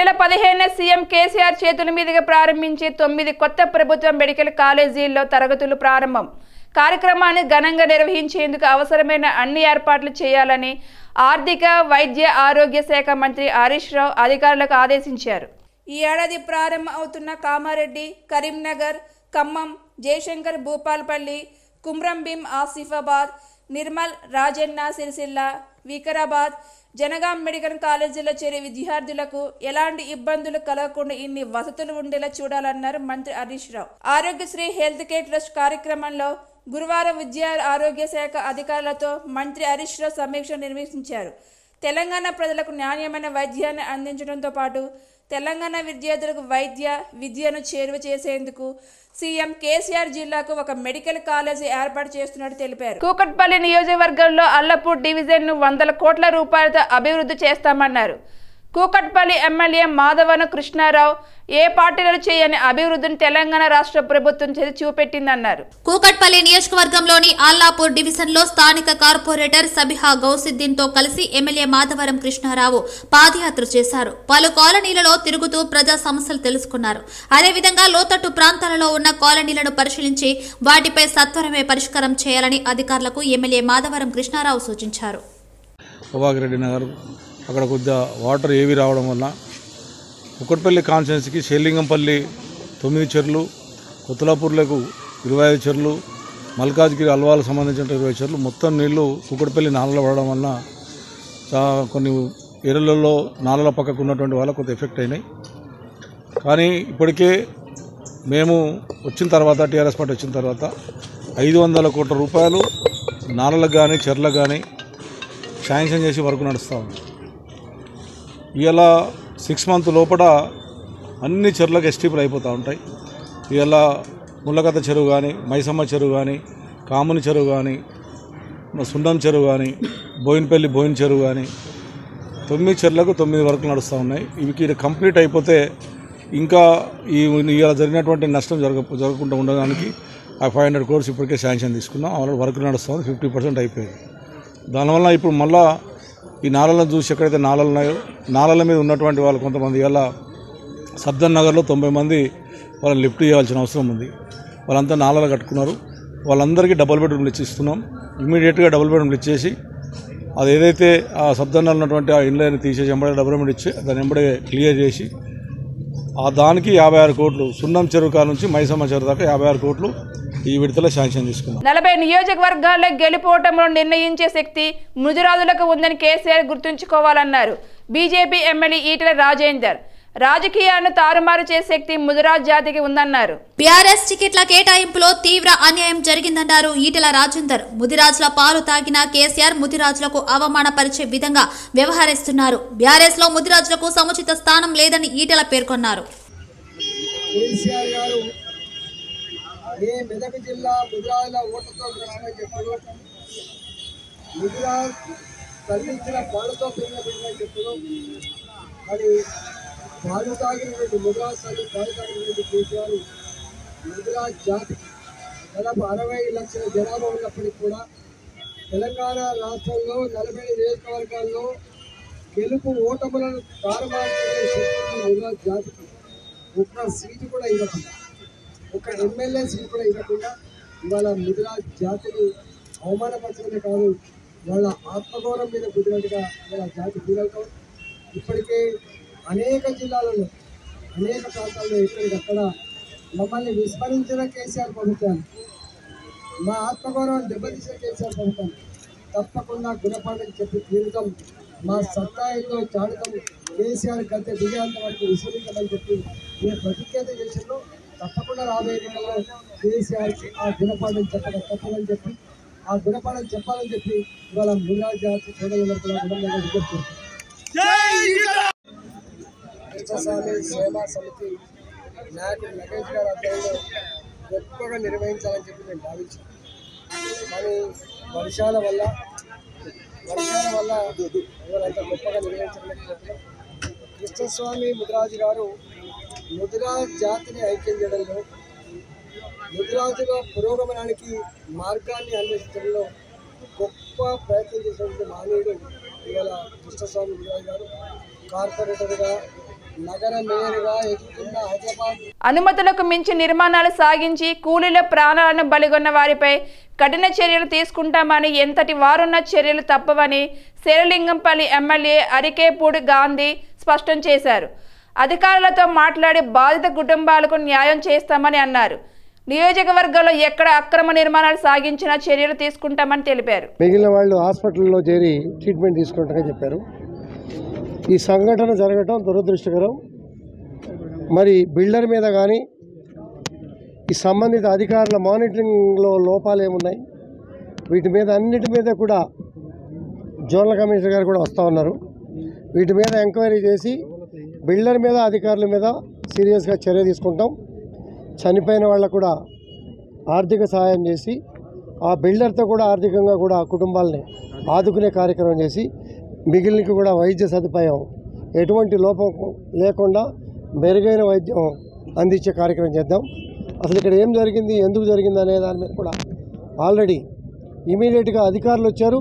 నెల పదిహేను సీఎం కేసీఆర్ చేతుల మీదుగా ప్రారంభించే తొమ్మిది కొత్త ప్రభుత్వ మెడికల్ కాలేజీల్లో తరగతులు ప్రారంభం కార్యక్రమాన్ని ఘనంగా నిర్వహించేందుకు అవసరమైన అన్ని ఏర్పాట్లు చేయాలని ఆర్థిక వైద్య ఆరోగ్య శాఖ మంత్రి హరీష్ రావు అధికారులకు ఆదేశించారు ఈ ఏడాది ప్రారంభం అవుతున్న కామారెడ్డి కరీంనగర్ ఖమ్మం జయశంకర్ భూపాల్పల్లి కుమ్రంభీం ఆసిఫాబాద్ నిర్మల్ రాజన్న సిరిసిల్ల వికారాబాద్ జనగాం మెడికల్ కాలేజీలో చేరే విద్యార్థులకు ఎలాంటి ఇబ్బందులు కలగకుండా ఇన్ని వసతులు ఉండేలా చూడాలన్నారు మంత్రి Harish Rao Aarogyasri health care trust కార్యక్రమంలో గురువారం విద్యా ఆరోగ్య శాఖ అధికారులతో మంత్రి హరీష్ రావు సమీక్ష నిర్వహించారు తెలంగాణ ప్రజలకు నాణ్యమైన వైద్యాన్ని అందించడంతో పాటు తెలంగాణ విద్యార్థులకు వైద్య విద్యను చేరువ చేసేందుకు సీఎం కేసీఆర్ జిల్లాకు ఒక మెడికల్ కాలేజీ ఏర్పాటు చేస్తున్నట్టు తెలిపారు కూకట్పల్లి నియోజకవర్గంలో అల్లపూర్ డివిజన్ ను వందల కోట్ల రూపాయలతో అభివృద్ధి చేస్తామన్నారు కూకట్పల్లి ఎమ్మెల్యే మాధవన కృష్ణారావు ఏ పార్టీలు చేయని అభివృద్ధిని తెలంగాణ రాష్ట్ర ప్రభుత్వం చేసి చూపెట్టిందన్నారు కూకట్పల్లి నియోజకవర్గంలోని ఆల్లాపూర్ డివిజన్ లో స్థానిక కార్పొరేటర్ సబిహా గౌసిద్దీన్ తో కలిసి ఎమ్మెల్యే మాధవరం కృష్ణారావు పాదయాత్ర చేశారు పలు కాలనీలలో తిరుగుతూ ప్రజా సమస్యలు తెలుసుకున్నారు అదేవిధంగా లోతట్టు ప్రాంతాలలో ఉన్న కాలనీలను పరిశీలించి వాటిపై సత్వరమే పరిష్కారం చేయాలని అధికారులకు ఎమ్మెల్యే మాధవరం కృష్ణారావు సూచించారు ప్రభాకర్ రెడ్డి నగర్ అక్కడ కొద్దిగా వాటర్ ఏవి రావడం వల్ల కుక్కట్పల్లి కాన్స్టిట్యున్సీకి షేలింగంపల్లి తొమ్మిది చెర్లు కొత్తలాపూర్లకు ఇరవై ఐదు చెర్లు మల్కాజ్గిరి అల్వాలకు సంబంధించిన ఇరవై చెర్లు మొత్తం నీళ్లు కుక్కట్పల్లి నాలలో పడడం వల్ల చా- కొన్ని ఏరియాలలో నాలల పక్కకు ఉన్నటువంటి వాళ్ళకు కొంత ఎఫెక్ట్ అయినాయి కానీ ఇప్పటికే మేము వచ్చిన తర్వాత టీఆర్ఎస్ పార్టీ వచ్చిన తర్వాత ఐదు వందల కోట్ల రూపాయలు నాలలకు కానీ చెర్లకు కానీ శాంక్షన్ చేసి వర్క్ నడుస్తూ ఉంది ఇలా సిక్స్ మంత్ లోపల అన్ని చెరువులకు ఎస్టీపీలు అయిపోతూ ఉంటాయి ఇలా ముళ్ళకథ చెరువు కానీ మైసమ్మ చెరువు కానీ కాముని చెరువు కానీ సుండం చెరువు కానీ బోయినపల్లి బోయిన చెరువు కానీ తొమ్మిది చెర్లకు తొమ్మిది వరకు నడుస్తూ ఉన్నాయి ఇవి కంప్లీట్ అయిపోతే ఇంకా ఈ ఇవాళ జరిగినటువంటి నష్టం జరగ జరగకుండా ఉండడానికి ఆ ఫైవ్ హండ్రెడ్ కోర్స్ ఇప్పటికే శాంక్షన్ తీసుకున్నాం ఆల్రెడీ వర్క్ నడుస్తుంది ఫిఫ్టీ పర్సెంట్ అయిపోయింది దానివల్ల ఇప్పుడు మళ్ళా ఈ నాలలను చూసి ఎక్కడైతే నాలలు ఉన్నాయో నాలల మీద ఉన్నటువంటి వాళ్ళు కొంతమంది ఇవాళ సబ్దన్ నగర్లో తొంభై మంది వాళ్ళని లిఫ్ట్ చేయాల్సిన అవసరం ఉంది వాళ్ళంతా నాలలు కట్టుకున్నారు వాళ్ళందరికీ డబుల్ బెడ్రూమ్లు ఇచ్చిస్తున్నాం ఇమీడియట్గా డబుల్ బెడ్రూమ్లు ఇచ్చేసి అది ఏదైతే ఆ సబ్దన్నాలు ఉన్నటువంటి ఆ ఇండ్లని తీసేసి ఎంబడే డబుల్ బెడ్ ఇచ్చి దాన్ని ఎంబడే క్లియర్ చేసి ఆ దానికి యాభై ఆరు కోట్లు సున్నం చెరువు కాడ నుంచి మైసమ్మ చెరువు దాకా యాభై ఆరు కోట్లు ఈ విడతలో శాంక్షన్ తీసుకున్నాం నలభై నియోజకవర్గాల్లో గెలుపోవటంలో నిర్ణయించే శక్తి ముదిరాజులకు ఉందని కేసీఆర్ గుర్తుంచుకోవాలన్నారు బీజేపీ ఎమ్మెల్యే ఈటెల రాజేందర్ రాజకీయాలను తారుమారు చేసే శక్తి ముదిరాజ్ జాతికి ఉందన్నారు బీఆర్ఎస్ టికెట్ల కేటాయింపులో తీవ్ర అన్యాయం జరిగిందన్నారు ఈటెల రాజేందర్ ముదిరాజుల పాలు తాగిన కేసీఆర్ ముదిరాజులకు అవమానపరిచే విధంగా వ్యవహరిస్తున్నారు బీఆర్ఎస్ లో ముదిరాజులకు సముచిత స్థానం లేదని ఈటెల పేర్కొన్నారు కేసీఆర్ గారు ఏ మెదక్ జిల్లా ముదిరాజుల ఓట్లతో గెలిచిన చెప్పాడు ముదిరాజ్ తల్లించిన పాలతో పెరిగిన బిడ్డని చెప్పాడు మరి పాలు తాగినటువంటి ముదిరాజ్ తల్లి పాలు తాగినటువంటి కేసీఆర్ ముదిరాజ్ జాతి దాదాపు అరవై లక్షల జనాభా ఉన్నప్పటికీ కూడా తెలంగాణ రాష్ట్రంలో నలభై నియోజకవర్గాల్లో గెలుపు ఓటములను తారుమార్చే శక్తి ముదిరాజ్ జాతికి ఒక్క సీటు కూడా ఇవ్వకుండా ఒక ఎమ్మెల్యే సీటు కూడా ఇవ్వకుండా ఇవాళ ముదిరాజ్ జాతిని అవమానపరచడమే కాదు వాళ్ళ ఆత్మగౌరవం మీద కుదిరినట్టుగా ఇవాళ జాతి ఫీలవుతాం ఇప్పటికే అనేక జిల్లాలలో అనేక ప్రాంతాల్లో ఎక్కడికక్కడ మమ్మల్ని విస్మరించిన కేసీఆర్ ప్రభుత్వాన్ని మా ఆత్మగౌరవం దెబ్బతీసిన కేసీఆర్ ప్రభుత్వం తప్పకుండా గుణపాఠం చెప్పి తీరుతాం మా సత్తా ఏందో చాడుతాం కేసీఆర్ గద్దె దిగేంత వరకు విస్మరించమని చెప్పి నేను ప్రతిజ్ఞత చేసిందో తప్పకుండా రాబోయే ఎన్నికల్లో కేసీఆర్కి ఆ గుణపాఠం చెప్పడం తప్పదని చెప్పి ఆ గుణపాఠం చెప్పాలని చెప్పి ఇవాళ మున్నా జాతి సోదరులందరూ కూడా గుణంగా విజ్ఞప్తి చేస్తున్నాం. కృష్ణస్వామి సేవా సమితి నాయకుడు నగేష్ గారి ఆధ్వర్యంలో గొప్పగా నిర్వహించాలని చెప్పి మేము భావించాం కానీ వర్షాల వల్ల వర్షాల వల్ల ఎవరంత గొప్పగా నిర్వహించలేకపోతున్నాం కృష్ణస్వామి ముదిరాజు గారు ముదిరాజ్ జాతిని ఐక్యం చేయడంలో ముదిరాజుల పురోగమనానికి మార్గాన్ని అన్వేషించడంలో గొప్ప ప్రయత్నం చేసినటువంటి మానవుడు ఇవాళ కృష్ణస్వామి ముదిరాజు గారు కార్పొరేటర్గా నగర మేయర్గా ఎదుగుతున్న హైదరాబాద్ అనుమతులకు మించి నిర్మాణాలు సాగించి కూలీల ప్రాణాలను బలిగొన్న వారిపై కఠిన చర్యలు తీసుకుంటామని ఎంతటి వారున్న చర్యలు తప్పవని శేరలింగంపల్లి ఎమ్మెల్యే అరికేపూడి గాంధీ స్పష్టం చేశారు అధికారులతో మాట్లాడి బాధిత కుటుంబాలకు న్యాయం చేస్తామని అన్నారు నియోజకవర్గంలో ఎక్కడ అక్రమ నిర్మాణాలు సాగించినా చర్యలు తీసుకుంటామని తెలిపారు మిగిలిన వాళ్ళు హాస్పిటల్లో చేరి ట్రీట్మెంట్ తీసుకుంటారని చెప్పారు ఈ సంఘటన జరగటం దురదృష్టకరం మరి బిల్డర్ మీద కానీ ఈ సంబంధిత అధికారుల మానిటరింగ్లో లోపాలు ఏమున్నాయి వీటి మీద అన్నిటి మీద కూడా జోనల్ కమిషనర్ గారు కూడా వస్తూ ఉన్నారు వీటి మీద ఎంక్వైరీ చేసి బిల్డర్ మీద అధికారుల మీద సీరియస్గా చర్య తీసుకుంటాం చనిపోయిన వాళ్ళకు కూడా ఆర్థిక సహాయం చేసి ఆ బిల్డర్తో కూడా ఆర్థికంగా కూడా ఆ కుటుంబాలని ఆదుకునే కార్యక్రమం చేసి మిగిలినకి కూడా వైద్య సదుపాయం ఎటువంటి లోపం లేకుండా మెరుగైన వైద్యం అందించే కార్యక్రమం చేద్దాం అసలు ఇక్కడ ఏం జరిగింది ఎందుకు జరిగింది అనే దాని మీద కూడా ఆల్రెడీ ఇమీడియట్గా అధికారులు వచ్చారు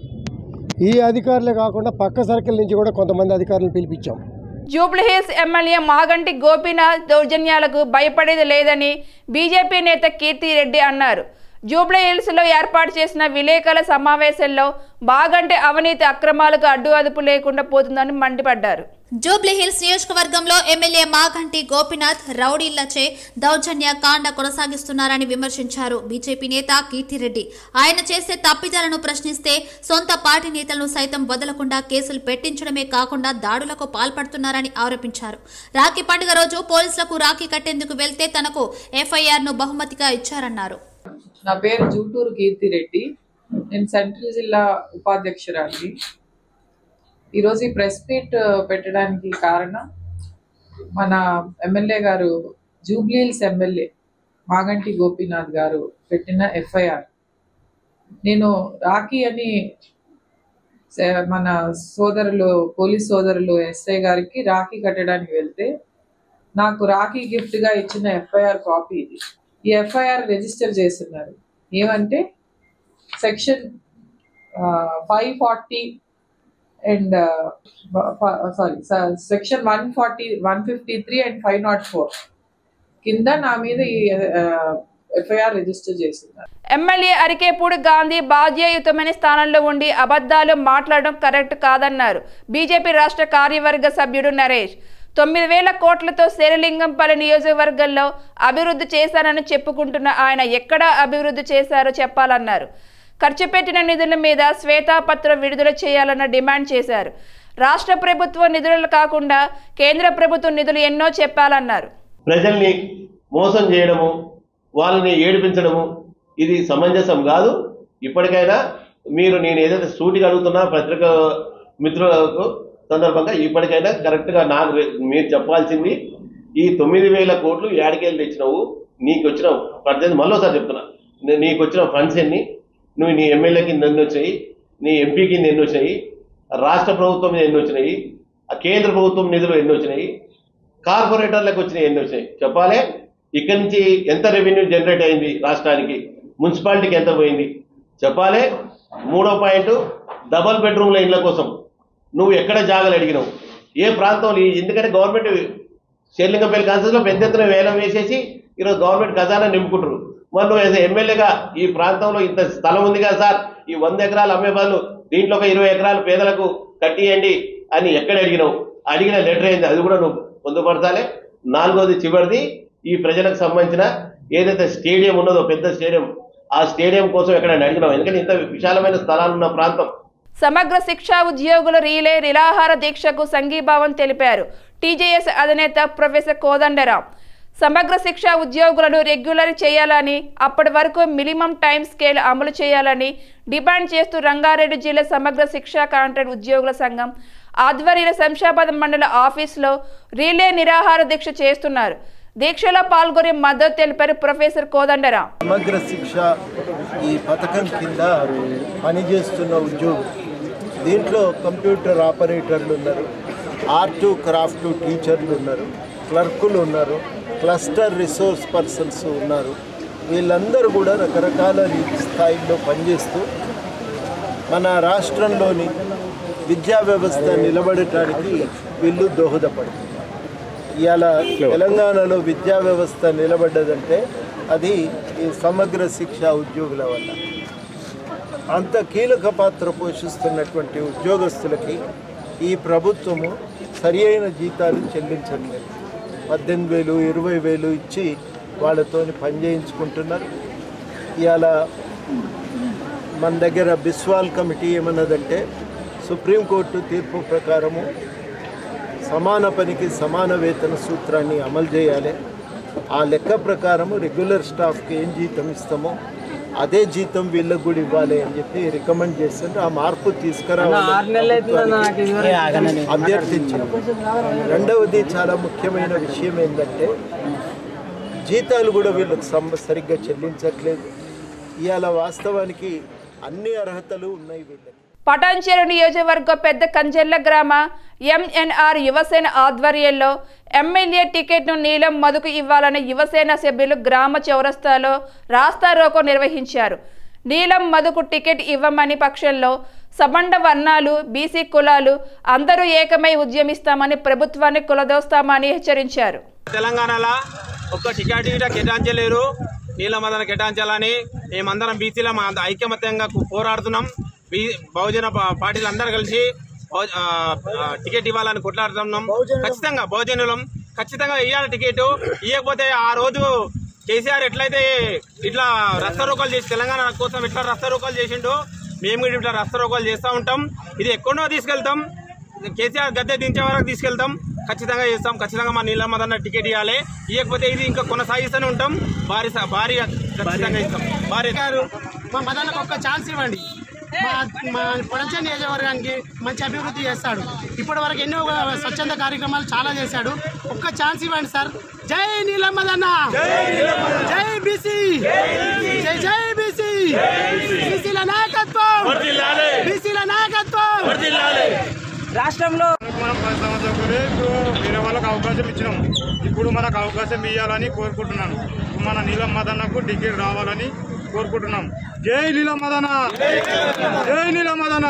ఈ అధికారులే కాకుండా పక్క సర్కిల్ నుంచి కూడా కొంతమంది అధికారులను పిలిపించాం జూబ్లీహిల్స్ ఎమ్మెల్యే మాగంటి గోపీనాథ్ దౌర్జన్యాలకు భయపడేది లేదని బీజేపీ నేత కీర్తి రెడ్డి అన్నారు జూబ్లీహిల్స్లో ఏర్పాటు చేసిన విలేకరుల సమావేశంలో మాగంటి అవినీతి అక్రమాలకు అడ్డు అదుపు లేకుండా పోతుందని మండిపడ్డారు జూబ్లీహిల్స్ నియోజకవర్గంలో ఎమ్మెల్యే మాగంటి గోపినాథ్ రౌడీలచే దౌర్జన్య కాండ కొనసాగిస్తున్నారని విమర్శించారు బీజేపీ నేత కీర్తిరెడ్డి ఆయన చేసే తప్పిదాలను ప్రశ్నిస్తే సొంత పార్టీ నేతలను సైతం వదలకుండా కేసులు పెట్టించడమే కాకుండా దాడులకు పాల్పడుతున్నారని ఆరోపించారు రాఖీ పండుగ రోజు పోలీసులకు రాఖీ కట్టేందుకు వెళ్తే తనకు ఎఫ్ఐఆర్ ను బహుమతిగా ఇచ్చారన్నారు నా పేరు జూటూరు కీర్తిరెడ్డి నేను సెంట్రల్ జిల్లా ఉపాధ్యక్షురాలి ఈరోజు ఈ ప్రెస్ మీట్ పెట్టడానికి కారణం మన ఎమ్మెల్యే గారు జూబ్లీహిల్స్ ఎమ్మెల్యే మాగంటి గోపీనాథ్ గారు పెట్టిన ఎఫ్ఐఆర్ నేను రాఖీ అని సే- మన సోదరులు పోలీస్ సోదరులు ఎస్ఐ గారికి రాఖీ కట్టడానికి వెళ్తే నాకు రాఖీ గిఫ్ట్గా ఇచ్చిన ఎఫ్ఐఆర్ కాపీ ఇది ఈ ఎఫ్ఐఆర్ రిజిస్టర్ చేస్తున్నారు ఏమంటే section five forty and sorry section one forty one fifty three and five not four కింద నా మీద ఈ ఎఫ్ఐఆర్ రిజిస్టర్ చేస్తున్నారు ఎమ్మెల్యే అరికేపూడి గాంధీ బాధ్యయుతమైన స్థానంలో ఉండి అబద్ధాలు మాట్లాడడం కరెక్ట్ కాదన్నారు బీజేపీ రాష్ట్ర కార్యవర్గ సభ్యుడు నరేష్ తొమ్మిది వేల కోట్లతో శేరలింగంపల్లి నియోజకవర్గంలో అభివృద్ధి చేశానని చెప్పుకుంటున్న ఆయన ఎక్కడ అభివృద్ధి చేశారో చెప్పాలన్నారు ఖర్చు పెట్టిన నిధుల మీద శ్వేతాపత్రం విడుదల చేయాలన్న డిమాండ్ చేశారు రాష్ట్ర ప్రభుత్వ నిధులు కాకుండా కేంద్ర ప్రభుత్వ నిధులు ఎన్నో చెప్పాలన్నారు ప్రజల్ని మోసం చేయడము వాళ్ళని ఏడిపించడము ఇది సమంజసం కాదు ఇప్పటికైనా మీరు నేను ఏదైతే సూటిగా అడుగుతున్నా పత్రిక మిత్రులకు సందర్భంగా ఇప్పటికైనా కరెక్ట్గా నాకు రే- మీరు చెప్పాల్సింది ఈ తొమ్మిది వేల కోట్లు ఏడికెళ్ళి తెచ్చినావు నీకు వచ్చిన పద్దెనిమిది మళ్ళీసారి చెప్తున్నా నీ- నీకు వచ్చిన ఫండ్స్ ఎన్ని నువ్వు నీ ఎమ్మెల్యే కింద ఎన్ని వచ్చాయి నీ ఎంపీ కింద ఎన్ని వచ్చాయి రాష్ట్ర ప్రభుత్వం మీద ఎన్ని వచ్చినాయి ఆ కేంద్ర ప్రభుత్వం నిధులు ఎన్ని వచ్చినాయి కార్పొరేటర్లకు వచ్చినాయి ఎన్ని వచ్చినాయి చెప్పాలి ఇక్కడి నుంచి ఎంత రెవెన్యూ జనరేట్ అయింది రాష్ట్రానికి మున్సిపాలిటీకి ఎంత పోయింది చెప్పాలి మూడో పాయింట్ డబల్ బెడ్రూమ్ల ఇళ్ల కోసం నువ్వు ఎక్కడ జాగాలు అడిగినావు ఏ ప్రాంతంలో ఈ- ఎందుకంటే గవర్నమెంట్ షేర్లింగంపల్లి కాన్సెన్స్లో పెద్ద ఎత్తున వేలం వేసేసి ఈరోజు గవర్నమెంట్ ఖజానా నింపుకుంటారు మరి నువ్వు యాజ్ ఎమ్మెల్యేగా ఈ ప్రాంతంలో ఇంత స్థలం ఉంది కదా సార్ ఈ వంద ఎకరాలు అమ్మే బదులు దీంట్లో ఒక ఇరవై ఎకరాలు పేదలకు కట్టియండి అని ఎక్కడ అడిగినావు అడిగిన లెటర్ అయింది అది కూడా నువ్వు పొందుపరచాలి నాలుగోది చివరిది ఈ ప్రజలకు సంబంధించిన ఏదైతే స్టేడియం ఉన్నదో పెద్ద స్టేడియం ఆ స్టేడియం కోసం ఎక్కడ అడిగినావు ఎందుకంటే ఇంత విశాలమైన స్థలాలు ఉన్న ప్రాంతం సమగ్ర శిక్షా ఉద్యోగుల రీలే నిరాహార దీక్షకు సంఘీభావం తెలిపారు టీజేఎస్ అధినేత ప్రొఫెసర్ కోదండరాం సమగ్ర శిక్షా ఉద్యోగులను రెగ్యులర్ చేయాలని అప్పటి వరకు మినిమం టైం స్కేల్ అమలు చేయాలని డిమాండ్ చేస్తూ రంగారెడ్డి జిల్లా సమగ్ర శిక్షా కాంట్రాక్ట్ ఉద్యోగుల సంఘం ఆధ్వర్యంలో శంషాబాద్ మండల ఆఫీసులో రీలే నిరాహార దీక్ష చేస్తున్నారు దీక్షలో పాల్గొని మద్దతు తెలిపారు ప్రొఫెసర్ కోదండరాం సమగ్ర శిక్ష ఈ పథకం కింద పనిచేస్తున్న ఉద్యోగులు దీంట్లో కంప్యూటర్ ఆపరేటర్లు ఉన్నారు ఆర్ట్ క్రాఫ్ట్ టీచర్లు ఉన్నారు క్లర్కులు ఉన్నారు క్లస్టర్ రిసోర్స్ పర్సన్స్ ఉన్నారు వీళ్ళందరూ కూడా రకరకాల స్థాయిలో పనిచేస్తూ మన రాష్ట్రంలోని విద్యా వ్యవస్థ నిలబడటానికి వీళ్ళు దోహదపడుతున్నారు ఇవాళ తెలంగాణలో విద్యా వ్యవస్థ నిలబడ్డదంటే అది ఈ సమగ్ర శిక్ష ఉద్యోగుల వల్ల అంత కీలక పాత్ర పోషిస్తున్నటువంటి ఉద్యోగస్తులకి ఈ ప్రభుత్వము సరి అయిన జీతాలు చెల్లించట్లేదు పద్దెనిమిది వేలు ఇరవై వేలు ఇచ్చి వాళ్ళతోని పని చేయించుకుంటున్నారు ఇవాళ మన దగ్గర బిస్వాల్ కమిటీ ఏమన్నదంటే సుప్రీంకోర్టు తీర్పు ప్రకారము సమాన పనికి సమాన వేతన సూత్రాన్ని అమలు చేయాలి ఆ లెక్క ప్రకారము రెగ్యులర్ స్టాఫ్కి ఏం జీతం ఇస్తామో అదే జీతం వీళ్ళకు కూడా ఇవ్వాలి అని చెప్పి రికమెండ్ చేస్తుంటే ఆ మార్పు తీసుకురావాలి అభ్యర్థించారు రెండవది చాలా ముఖ్యమైన విషయం ఏంటంటే జీతాలు కూడా వీళ్ళకి సమ సరిగ్గా చెల్లించట్లేదు ఇవాళ వాస్తవానికి అన్ని అర్హతలు ఉన్నాయి వీళ్ళకి పటాన్చేరు నియోజకవర్గ పెద్ద కంజర్ల గ్రామ ఎంఎన్ఆర్ యువసేన ఆధ్వర్యంలో ఎమ్మెల్యే టికెట్ను నీలం మధుకు ఇవ్వాలని యువసేన సభ్యులు గ్రామ చౌరస్తాలో రాస్తా రోకో నిర్వహించారు నీలం మధుకు టికెట్ ఇవ్వమని పక్షంలో సబండ వర్ణాలు బీసీ కులాలు అందరూ ఏకమై ఉద్యమిస్తామని ప్రభుత్వాన్ని కులదోస్తామని హెచ్చరించారు తెలంగాణలో ఒక్క టికెట్ గిట కేటాయించలేరు నీలమదన కేటాయించాలని మేమందరం బీసీలో మా ఐకమత్యంగా పోరాడుతున్నాం బీ బహుజన పా- పార్టీలు అందరూ కలిసి బహు- ఆ, ఆ, టికెట్ ఇవ్వాలని కొట్లాడుతున్నాం ఖచ్చితంగా బహుజనులం ఖచ్చితంగా ఇవ్వాలి టికెట్ ఇవ్వకపోతే ఆ రోజు కేసీఆర్ ఎట్లయితే ఇట్లా రస్తరోకాలు చేసి తెలంగాణ కోసం ఎట్లా రస్తరోకాలు చేసిండో మేము కూడా ఇట్లా రస్తరోకాలు చేస్తూ ఉంటాం ఇది ఎక్కడో తీసుకెళ్తాం కేసీఆర్ గద్దె దించే వరకు తీసుకెళ్తాం ఖచ్చితంగా చేస్తాం ఖచ్చితంగా మా నీళ్ళ మదన్న టికెట్ ఇవ్వాలి ఇవ్వకపోతే ఇది ఇంకా కొనసాగిస్తూనే ఉంటాం భారీ స- భారీ ఖచ్చితంగా ఇస్తాం భారీ మా మదనకు ఒక్క ఛాన్స్ ఇవ్వండి మా మా పొడంచ నియోజకవర్గానికి మంచి అభివృద్ధి చేస్తాడు ఇప్పటి వరకు ఎన్నో స్వచ్ఛంద కార్యక్రమాలు చాలా చేశాడు ఒక్క ఛాన్స్ ఇవ్వండి సార్ జై నీలమ్మదన్న జై బీసీ జై జై బీసీ బీసీల నాయకత్వం బీసీల నాయకత్వం రాష్ట్రంలో మనం పది సంవత్సరాలు ఇప్పుడు వేరే వాళ్ళకి అవకాశం ఇచ్చినాం ఇప్పుడు మనకు అవకాశం ఇవ్వాలని కోరుకుంటున్నాను మన నీలం మదన్నకు టికెట్ రావాలని కోరుకుంటున్నాం జై నీలం మదన జై నీలం మదన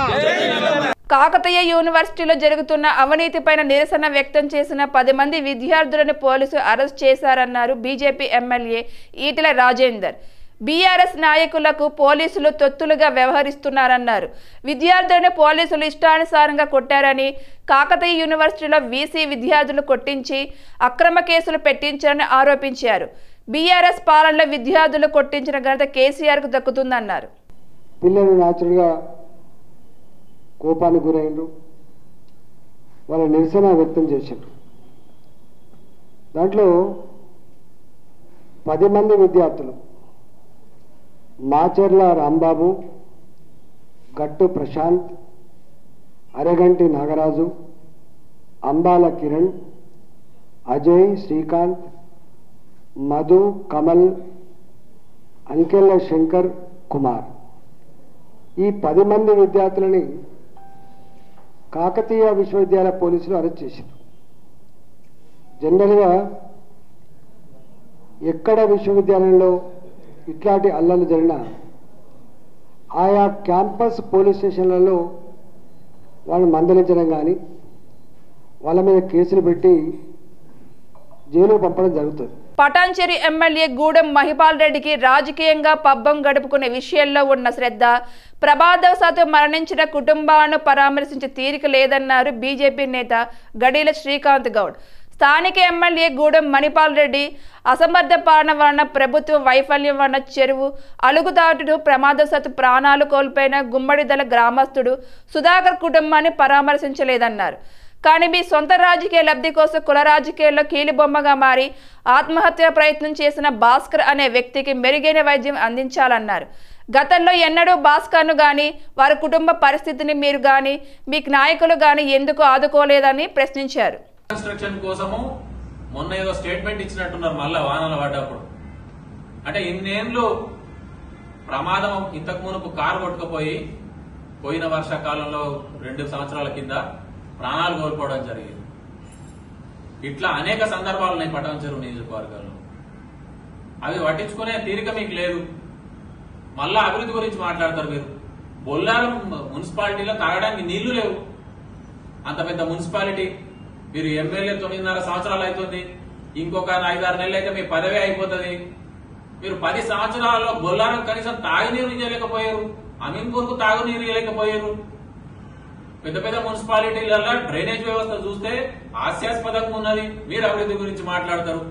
కాకతీయ యూనివర్సిటీలో జరుగుతున్న అవినీతిపైన నిరసన వ్యక్తం చేసిన పది మంది విద్యార్థులను పోలీసులు అరెస్ట్ చేశారన్నారు BJP MLA Etela Rajender BRS నాయకులకు పోలీసులు తొత్తులుగా వ్యవహరిస్తున్నారన్నారు విద్యార్థులను పోలీసులు ఇష్టానుసారంగా కొట్టారని కాకతీయ యూనివర్సిటీలో వీసీ విద్యార్థులు కొట్టించి అక్రమ కేసులు పెట్టించారని ఆరోపించారు బీఆర్ఎస్ పాలనలో విద్యార్థులు కొట్టించిన ఘనత కేసీఆర్కు దక్కుతుందన్నారు పిల్లలు న్యాచురల్గా కోపానికి గురైండ్రు వాళ్ళ నిరసన వ్యక్తం చేశారు దాంట్లో పది మంది విద్యార్థులు మాచర్ల రాంబాబు గట్టు ప్రశాంత్ అరగంటి నాగరాజు అంబాల కిరణ్ అజయ్ శ్రీకాంత్ మధు కమల్ అంకెళ్ళ శంకర్ కుమార్ ఈ పది మంది విద్యార్థులని కాకతీయ విశ్వవిద్యాలయ పోలీసులు అరెస్ట్ చేశారు జనరల్గా ఎక్కడ విశ్వవిద్యాలయంలో ఇట్లాంటి అల్లలు జరిగినా ఆయా క్యాంపస్ పోలీస్ స్టేషన్లలో వాళ్ళు మందలించడం కానీ వాళ్ళ మీద కేసులు పెట్టి జైలుకు పంపడం జరుగుతుంది పటాన్చెరి ఎమ్మెల్యే గూడెం మహిపాల్ రెడ్డికి రాజకీయంగా పబ్బం గడుపుకునే విషయంలో ఉన్న శ్రద్ధ ప్రమాదవశాత్తు మరణించిన కుటుంబాలను పరామర్శించే తీరిక లేదన్నారు బీజేపీ నేత గడీల శ్రీకాంత్ గౌడ్ స్థానిక ఎమ్మెల్యే గూడెం మణిపాల్ రెడ్డి అసమర్థ పాలన వలన ప్రభుత్వ వైఫల్యం వలన చెరువు అలుగుదాటుడు ప్రమాదవశాత్తు ప్రాణాలు కోల్పోయిన గుమ్మడిదల గ్రామస్తుడు సుధాకర్ కుటుంబాన్ని పరామర్శించలేదన్నారు కానీ మీ సొంత రాజకీయ లబ్ధి కోసం కుల రాజకీయాల్లో కీలుబొమ్మగా మారి ఆత్మహత్య ప్రయత్నం చేసిన భాస్కర్ అనే వ్యక్తికి మెరుగైన వైద్యం అందించాలన్నారు గతంలో ఎన్నడూ భాస్కర్ను గాని వారి కుటుంబ పరిస్థితిని మీరు గాని మీకు నాయకులు గాని ఎందుకు ఆదుకోలేదని ప్రశ్నించారు కన్స్ట్రక్షన్ కోసము మొన్న ఏదో స్టేట్మెంట్ ఇచ్చినట్టున్నారు మళ్ళా వానలు పడ్డప్పుడు అంటే ఇన్నేళ్ళు ప్రమాదం ఇంతకు మునుపు కారు కొట్టుకుపోయి పోయిన వర్షాకాలంలో రెండు సంవత్సరాల కింద ప్రాణాలు కోల్పోవడం జరిగింది ఇట్లా అనేక సందర్భాలు ఉన్నాయి పట్టణ చెరువు నియోజకవర్గాల్లో అవి పట్టించుకునే తీరిక మీకు లేదు మళ్ళా అభివృద్ధి గురించి మాట్లాడతారు మీరు బొల్లారం మున్సిపాలిటీలో తాగడానికి నీళ్లు లేవు అంత పెద్ద మున్సిపాలిటీ మీరు ఎమ్మెల్యే తొమ్మిదిన్నర సంవత్సరాలు అవుతుంది ఇంకొక ఐదారు నెలలు అయితే మీ పదవి అయిపోతుంది మీరు పది సంవత్సరాల్లో బొల్లారం కనీసం తాగునీరు ఇవ్వలేకపోయారు అమీన్పూర్ కు తాగునీరు ఇవ్వలేకపోయారు పెద్ద పెద్ద మున్సిపాలిటీలలో డ్రైనేజ్ వ్యవస్థ చూస్తే హాస్యాస్పదంగా ఉన్నది మీరు అభివృద్ధి గురించి మాట్లాడతారు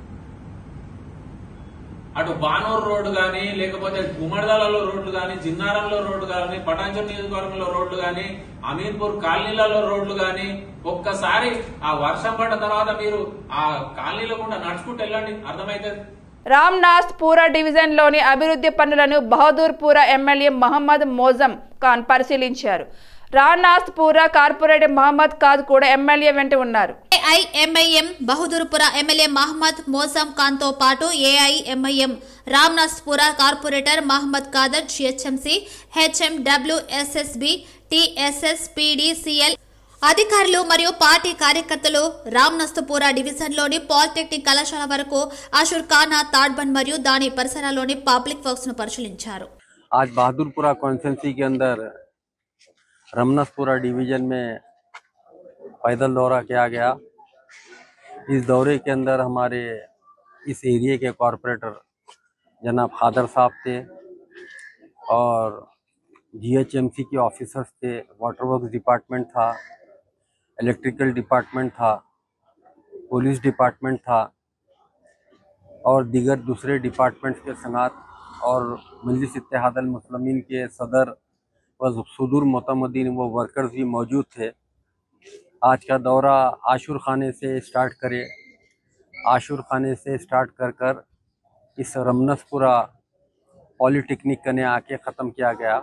అటు బానూరు రోడ్డు గాని లేకపోతే గుమ్మడిదాలలో రోడ్లు గాని జిన్నారంలో రోడ్డు గాని పటాంచర్ నియోజకవర్గంలో రోడ్లు గాని అమీన్పూర్ కాలనీలలో రోడ్లు గాని ఒక్కసారి ఆ వర్షం పడ్డ తర్వాత మీరు ఆ కాలనీలో కూడా నడుచుకుంటూ వెళ్ళండి అర్థమైతుంది రామ్నాథ్ పూరా డివిజన్లోని అభివృద్ధి పనులను బహదూర్పుర ఎమ్మెల్యే మహమ్మద్ మోజం ఖాన్ పరిశీలించారు రామ్నాథ్ పూరా కార్పొరేటర్ మహమ్మద్ ఖాద్ కూడా ఎమ్మెల్యే వెంట ఉన్నారు ఏఐఎంఐఎం బహదూర్పుర ఎమ్మెల్యే మహమ్మద్ మోసం ఖాన్ తో పాటు AIMIM Ramnathpura corporator Mohammed Qadar GHMC HMW SSB TSS PDCL అధికారులు మరియు పార్టీ కార్యకర్తలు రామ్నస్తుపుర డివిజన్లోని పాలిటెక్నిక్ కళాశాల వరకు అషుర్ ఖానా తాడ్బన్ మరియు దాని పరిసరాల్లోని పబ్లిక్ వర్క్స్ ను పరిశీలించారు आज बहादुरपुरा कॉन्स्टेंसी के अंदर रमनसपुरा डिवीजन में पैदल दौरा किया गया इस दौरे के अंदर हमारे इस एरिए के कॉरपोरेटर जनाब खादर साहब थे और जीएचएमसी के ऑफिसर्स थे वाटर वर्क्स डिपार्टमेंट था इलेक्ट्रिकल डिपार्टमेंट था पुलिस डिपार्टमेंट था और दीगर दूसरे डिपार्टमेंट्स के संगात और मजलिस इत्तेहादल मुस्लिमीन के सदर व सुदूर मोतमदीन व वर्कर्स भी मौजूद थे आज का दौरा आशुर खाने से स्टार्ट करे आशुर खाने से स्टार्ट कर कर इस रमनसपुरा पॉलीटेक्निक कने आके ख़त्म किया गया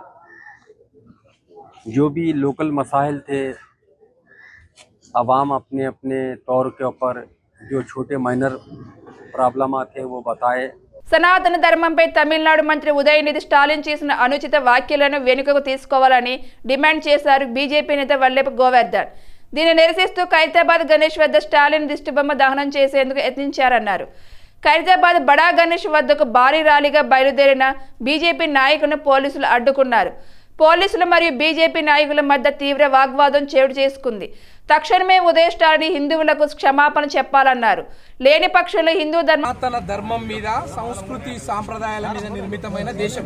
जो भी लोकल मसाइल थे आवाम अपने अपने तौर के ऊपर जो छोटे माइनर प्रॉब्लम थे वो बताए సనాతన ధర్మంపై తమిళనాడు మంత్రి ఉదయనిధి స్టాలిన్ చేసిన అనుచిత వ్యాఖ్యలను వెనుకకు తీసుకోవాలని డిమాండ్ చేశారు బీజేపీ నేత వల్లెపు గోవర్ధన్ దీన్ని నిరసిస్తూ ఖైరతాబాద్ గణేష్ వద్ద స్టాలిన్ దిష్టిబొమ్మ దహనం చేసేందుకు యత్నించారన్నారు ఖైరతాబాద్ బడా గణేష్ వద్దకు భారీ ర్యాలీగా బయలుదేరిన బీజేపీ నాయకులను పోలీసులు అడ్డుకున్నారు పోలీసులు మరియు బీజేపీ నాయకుల మధ్య తీవ్ర వాగ్వాదం చేటు చేసుకుంది తక్షణమే ఉదయ స్టాలిన్ హిందువులకు క్షమాపణ చెప్పాలన్నారు లేని పక్షంలో హిందూ ధర్మ సనాతన ధర్మం మీద సంస్కృతి సాంప్రదాయాల మీద నిర్మితమైన దేశం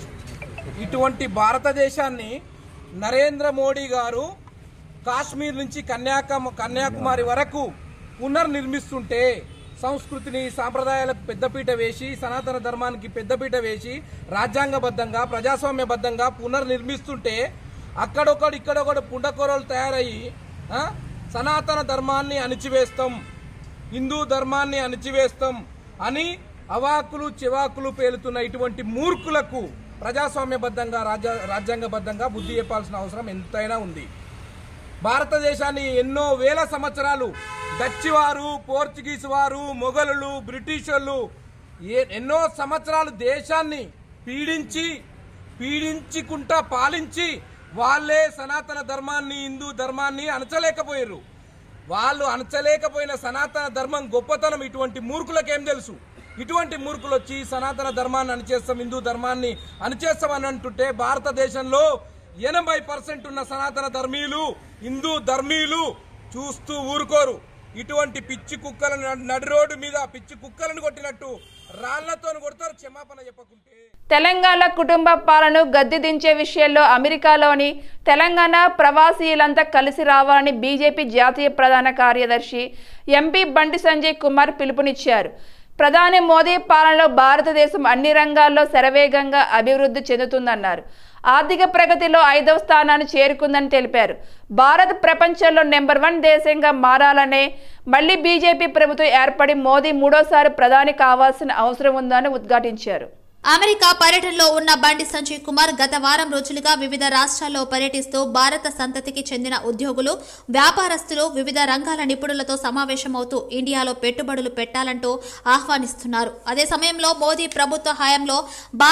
ఇటువంటి భారతదేశాన్ని నరేంద్ర మోడీ గారు కాశ్మీర్ నుంచి కన్యాకుమ కన్యాకుమారి వరకు పునర్నిర్మిస్తుంటే సంస్కృతిని సాంప్రదాయాలకు పెద్దపీట వేసి సనాతన ధర్మానికి పెద్దపీట వేసి రాజ్యాంగబద్ధంగా ప్రజాస్వామ్యబద్ధంగా పునర్నిర్మిస్తుంటే అక్కడొకడు ఇక్కడొకడు పుండకొరలు తయారయ్యి ఆ, సనాతన ధర్మాన్ని అణిచివేస్తాం హిందూ ధర్మాన్ని అణిచివేస్తాం అని అవాకులు చివాకులు పేలుతున్న ఇటువంటి మూర్ఖులకు ప్రజాస్వామ్యబద్ధంగా రాజ్య రాజ్యాంగబద్ధంగా బుద్ధి చెప్పాల్సిన అవసరం ఎంతైనా ఉంది భారతదేశాన్ని ఎన్నో వేల సంవత్సరాలు డచ్ వారు పోర్చుగీస్ వారు మొఘలులు బ్రిటిష్ వాళ్ళు ఏ- ఎన్నో సంవత్సరాలు దేశాన్ని పీడించి పీడించుకుంటా పాలించి వాళ్ళే సనాతన ధర్మాన్ని హిందూ ధర్మాన్ని అణచలేకపోయారు వాళ్ళు అణచలేకపోయిన సనాతన ధర్మం గొప్పతనం ఇటువంటి మూర్ఖులకేం తెలుసు ఇటువంటి మూర్ఖులు వచ్చి సనాతన ధర్మాన్ని అణిచేస్తాం హిందూ ధర్మాన్ని అణిచేస్తాం అని అంటుంటే భారతదేశంలో ఎనభై పర్సెంట్ ఉన్న సనాతన ధర్మీయులు హిందూ ధర్మీయులు చూస్తూ ఊరుకోరు ఇటువంటి పిచ్చి కుక్కలను నడి- నడి రోడ్డు మీద పిచ్చి కుక్కలను కొట్టినట్టు రాళ్లతో కొడతారు క్షమాపణ చెప్పకుంటే తెలంగాణ కుటుంబ పాలన గద్దె దించే విషయంలో అమెరికాలోని తెలంగాణ ప్రవాసీలంతా కలిసి రావాలని బీజేపీ జాతీయ ప్రధాన కార్యదర్శి ఎంపీ బండి సంజయ్ కుమార్ పిలుపునిచ్చారు ప్రధాని మోదీ పాలనలో భారతదేశం అన్ని రంగాల్లో శరవేగంగా అభివృద్ధి చెందుతుందన్నారు ఆర్థిక ప్రగతిలో ఐదవ స్థానాన్ని చేరుకుందని తెలిపారు భారత్ ప్రపంచంలో నెంబర్ వన్ దేశంగా మారాలనే మళ్లీ బీజేపీ ప్రభుత్వం ఏర్పడి మోదీ మూడోసారి ప్రధాని కావాల్సిన అవసరం ఉందని ఉద్ఘాటించారు అమెరికా పర్యటనలో ఉన్న బండి సంజయ్ కుమార్ గత వారం రోజులుగా వివిధ రాష్ట్రాల్లో పర్యటిస్తూ భారత సంతతికి చెందిన ఉద్యోగులు వ్యాపారస్తులు వివిధ రంగాల నిపుణులతో సమావేశమవుతూ ఇండియాలో పెట్టుబడులు పెట్టాలంటూ ఆహ్వానిస్తున్నారు అదే సమయంలో మోదీ ప్రభుత్వ హయాంలో భారత్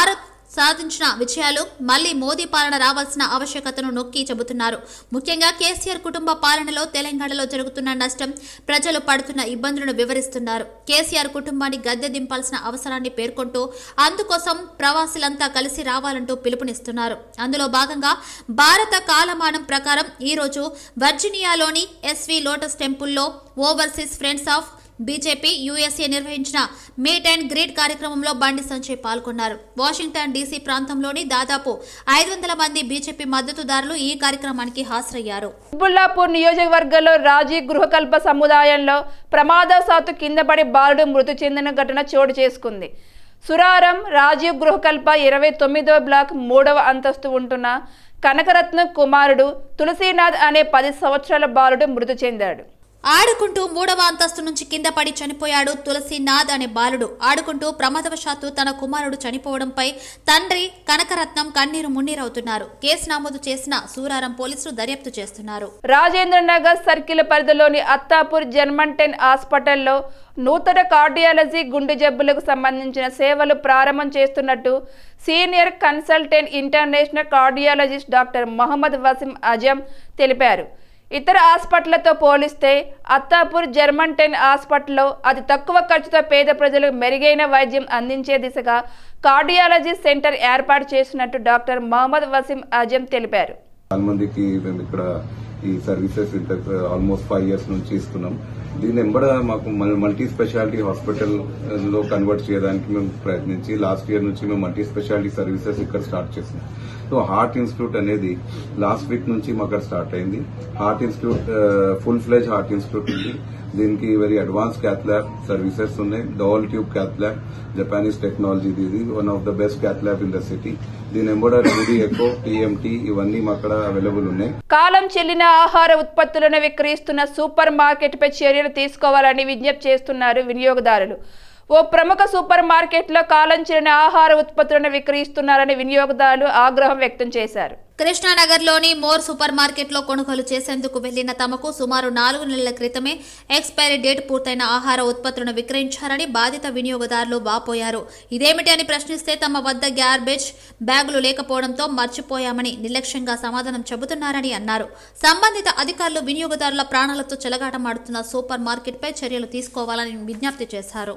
సాధించిన విజయాలు మళ్లీ మోదీ పాలన రావాల్సిన ఆవశ్యకతను నొక్కి చెబుతున్నారు ముఖ్యంగా కేసీఆర్ కుటుంబ పాలనలో తెలంగాణలో జరుగుతున్న నష్టం ప్రజలు పడుతున్న ఇబ్బందులను వివరిస్తున్నారు కేసీఆర్ కుటుంబాన్ని గద్దె దింపాల్సిన అవసరాన్ని పేర్కొంటూ అందుకోసం ప్రవాసులంతా కలిసి రావాలంటూ పిలుపునిస్తున్నారు అందులో భాగంగా భారత కాలమానం ప్రకారం ఈ రోజు వర్జీనియాలోని ఎస్వి లోటస్ టెంపుల్లో overseas friends of BJP USA నిర్వహించిన మీట్ అండ్ గ్రీట్ కార్యక్రమంలో బండి సంజయ్ పాల్గొన్నారు వాషింగ్టన్ డీసీ ప్రాంతంలోని దాదాపు ఐదు వందల మంది బీజేపీ మద్దతుదారులు ఈ కార్యక్రమానికి హాజరయ్యారు బుల్లాపూర్ నియోజకవర్గంలో రాజీ గృహకల్ప సముదాయంలో ప్రమాదవశాత్తు కింద పడి బాలుడు మృతి చెందిన ఘటన చోటు చేసుకుంది సురారం రాజీవ్ గృహకల్ప ఇరవై తొమ్మిదో బ్లాక్ మూడవ అంతస్తు ఉంటున్న కనకరత్న కుమారుడు తులసీనాథ్ అనే పది సంవత్సరాల బాలుడు మృతి చెందాడు ఆడుకుంటూ మూడవ అంతస్తు నుంచి కింద పడి చనిపోయాడు తులసీనాథ్ అనే బాలుడు ఆడుకుంటూ ప్రమాదవశాత్తు తన కుమారుడు చనిపోవడంపై తండ్రి కనకరత్నం కన్నీరు మున్నీరవుతున్నారు కేసు నమోదు చేసిన సూరారం పోలీసులు దర్యాప్తు చేస్తున్నారు రాజేంద్ర నగర్ సర్కిల్ పరిధిలోని అత్తాపూర్ జర్మంటెన్ హాస్పిటల్లో నూతన కార్డియాలజీ గుండె జబ్బులకు సంబంధించిన సేవలు ప్రారంభం చేస్తున్నట్టు senior consultant international cardiologist doctor Mohammed Waseem Azam తెలిపారు ఇతర హాస్పిటళ్లతో పోలిస్తే అత్తాపూర్ జర్మంటెన్ హాస్పిటల్లో అతి తక్కువ ఖర్చుతో పేద ప్రజలకు మెరుగైన వైద్యం అందించే దిశగా కార్డియాలజీ సెంటర్ ఏర్పాటు చేసినట్టు డాక్టర్ మొహమ్మద్ వసీం అజం తెలిపారు చాలా మందికి మేము ఇక్కడ ఈ సర్వీసెస్ ఇంత ఆల్మోస్ట్ ఫైవ్ ఇయర్స్ నుంచి ఇస్తున్నాం దీని ఎంబడ మాకు మల్టీ స్పెషాలిటీ హాస్పిటల్ లో కన్వర్ట్ చేయడానికి మేము ప్రయత్నించి లాస్ట్ ఇయర్ నుంచి మేము మల్టీ స్పెషాలిటీ సర్వీసెస్ ఇక్కడ స్టార్ట్ చేసినాం సో హార్ట్ ఇన్స్టిట్యూట్ అనేది లాస్ట్ వీక్ నుంచి మాకు అక్కడ స్టార్ట్ అయింది heart institute full fledged heart institute ఉంది దీనికి very advance cath lab services ఉన్నాయి dual tube cath lab Japanese technology ఇది one of the best cath lab in the city దీని ఎంబడ టూడీ ఎకో టీఎంటీ ఇవన్నీ మా అక్కడ అవైలబుల్ ఉన్నాయి కాలం చెల్లిన ఆహార ఉత్పత్తులను విక్రయిస్తున్న సూపర్ మార్కెట్పై చర్యలు తీసుకోవాలని విజ్ఞప్తి చేస్తున్నారు వినియోగదారులు ఓ ప్రముఖ సూపర్ మార్కెట్లో కాలం చెల్లిన ఆహార ఉత్పత్తులను విక్రయిస్తున్నారని వినియోగదారులు ఆగ్రహం వ్యక్తం చేశారు కృష్ణానగర్లోని మోర్ సూపర్ మార్కెట్లో కొనుగోలు చేసేందుకు వెళ్లిన తమకు సుమారు నాలుగు నెలల క్రితమే ఎక్స్పైరీ డేట్ పూర్తయిన ఆహార ఉత్పత్తులను విక్రయించారని బాధిత వినియోగదారులు వాపోయారు ఇదేమిటి అని ప్రశ్నిస్తే తమ వద్ద గ్యార్బేజ్ బ్యాగులు లేకపోవడంతో మర్చిపోయామని నిర్లక్ష్యంగా సమాధానం చెబుతున్నారని అన్నారు సంబంధిత అధికారులు వినియోగదారుల ప్రాణాలతో చెలగాటమాడుతున్న సూపర్ మార్కెట్పై చర్యలు తీసుకోవాలని విజ్ఞప్తి చేశారు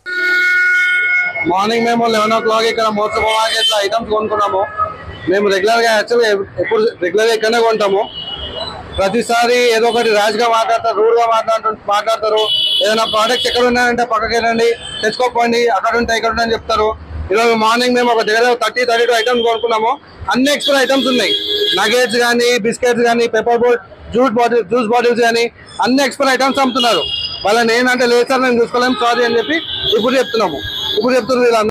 మార్నింగ్ మేము లెవెన్ ఓ క్లాక్ ఇక్కడ మోర్ సూపర్ మార్కెట్ లో ఐటమ్స్ కొనుక్కున్నాము మేము రెగ్యులర్ గా యాక్చువల్గా ఎప్పుడు రెగ్యులర్ గా ఇక్కడనే కొంటాము ప్రతిసారి ఏదో ఒకటి ర్యాష్ గా మాట్లాడతారు రూడ్ గా మాట్లాడుతూ మాట్లాడతారు ఏదైనా ప్రోడక్ట్స్ ఎక్కడ ఉన్నాయంటే పక్కకి వెళ్ళండి తెచ్చుకోపోండి అక్కడ ఉంటాయి ఇక్కడ ఉంటాయని చెప్తారు ఈరోజు మార్నింగ్ మేము ఒక దగ్గర థర్టీ థర్టీ టూ ఐటమ్స్ కొనుక్కున్నాము అన్ని ఎక్స్ట్రా ఐటమ్స్ ఉన్నాయి నగేట్స్ కానీ బిస్కెట్స్ కానీ Paper Boat juice bottle juice bottles కానీ అన్ని ఎక్స్ట్రా ఐటమ్స్ అమ్ముతున్నారు వాళ్ళని ఏంటంటే లేదు సార్ మేము చూసుకోలేము సారీ అని చెప్పి ఇప్పుడు చెప్తున్నాము ఇప్పుడు చెప్తున్నారు వీళ్ళందరూ